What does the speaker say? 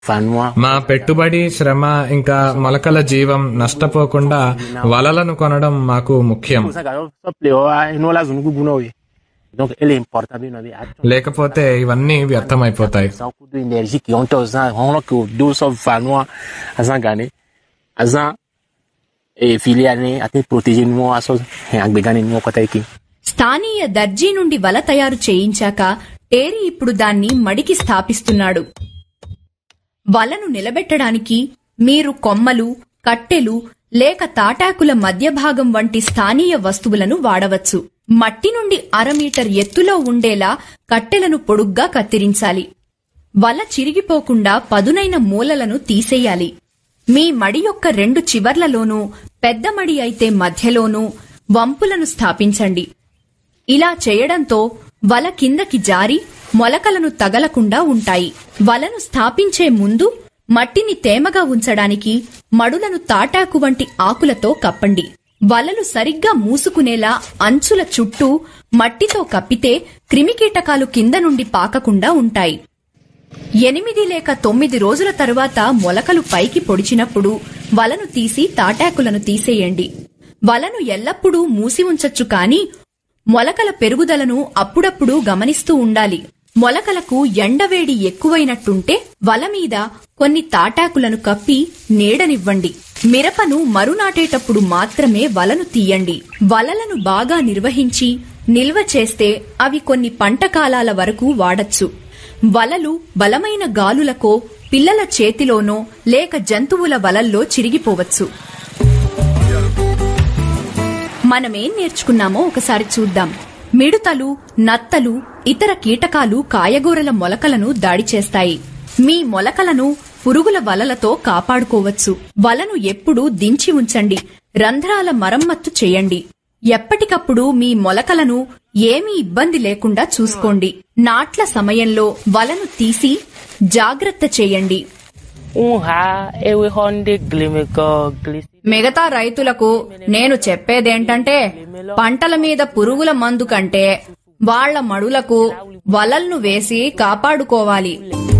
Fanua. మా పెట్టుబడి శ్రమ ఇంకా మొలకల జీవం నష్టపోకుండా వలలను కొనడం మాకు ముఖ్యం Pour ça, quand on play, on a la zone où vous Donc, elle est importante. On a లేకపోతే ఇవన్నీ వ్యర్థమైపోతాయి un coup d'énergie qui ont tous ans, on a que deux sauf Fanua, à Zan Gane, à Zan, et filiale, à te protéger nous, à ça, et à Begane, nous, quand t'as స్థానీయ దర్జీ నుండి వల తయారు చేయించాక tarry ఇప్పుడు దాన్ని మడికి స్థాపిస్తున్నాడు వలను నిలబెట్టడానికి మీరు కొమ్మలు కట్టెలు లేక తాటాకుల మధ్య భాగం వంటి స్థానీయ వస్తువులను వాడవచ్చు మట్టి నుండి అర మీటర్ ఎత్తులో ఉండేలా కట్టెలను పొడుగ్గా కత్తిరించాలి వల చిరిగిపోకుండా పదునైన మూలలను తీసేయాలి మీ మడి యొక్క రెండు చివర్లలోనూ పెద్ద మడి అయితే మధ్యలోనూ వంపులను స్థాపించండి ఇలా చేయడంతో వల కిందకి జారి మొలకలను తగలకుండా ఉంటాయి వలను స్థాపించే ముందు మట్టిని తేమగా ఉంచడానికి మడులను తాటాకు వంటి ఆకులతో కప్పండి వలలు సరిగ్గా మూసుకునేలా అంచుల చుట్టూ మట్టితో కప్పితే క్రిమికీటకాలు కింద నుండి పాకకుండా ఉంటాయి ఎనిమిది లేక తొమ్మిది రోజుల తరువాత మొలకలు పైకి పొడిచినప్పుడు వలను తీసి తాటాకులను తీసేయండి వలను ఎల్లప్పుడూ మూసి ఉంచొచ్చు కాని మొలకల పెరుగుదలను అప్పుడప్పుడు గమనిస్తూ ఉండాలి మొలకలకు ఎండవేడి ఎక్కువైనట్టుంటే వల మీద కొన్ని తాటాకులను కప్పి నీడనివ్వండి మిరపను మరునాటేటప్పుడు మాత్రమే వలను తీయండి వలలను బాగా నిర్వహించి నిల్వ చేస్తే అవి కొన్ని పంట కాలాల వరకు వాడచ్చు వలలు బలమైన గాలులకో పిల్లల చేతిలోనో లేక జంతువుల వలల్లో చిరిగిపోవచ్చు మనమేం నేర్చుకున్నామో ఒకసారి చూద్దాం మిడుతలు నత్తలు ఇతర కీటకాలు కాయగూరల మొలకలను దాడి చేస్తాయి మీ మొలకలను పురుగుల వలలతో కాపాడుకోవచ్చు వలను ఎప్పుడూ దించి ఉంచండి రంధ్రాల మరమ్మత్తు చేయండి ఎప్పటికప్పుడు మీ మొలకలను ఏమీ ఇబ్బంది లేకుండా చూసుకోండి నాట్ల సమయంలో వలను తీసి జాగ్రత్త చేయండి un ha ewe honde glimiko glisi మిగతా రైతులకు నేను చెప్పేదేంటంటే పంటల మీద పురుగుల మందు కంటే వాళ్ళ మడులకు వలలను వేసి కాపాడుకోవాలి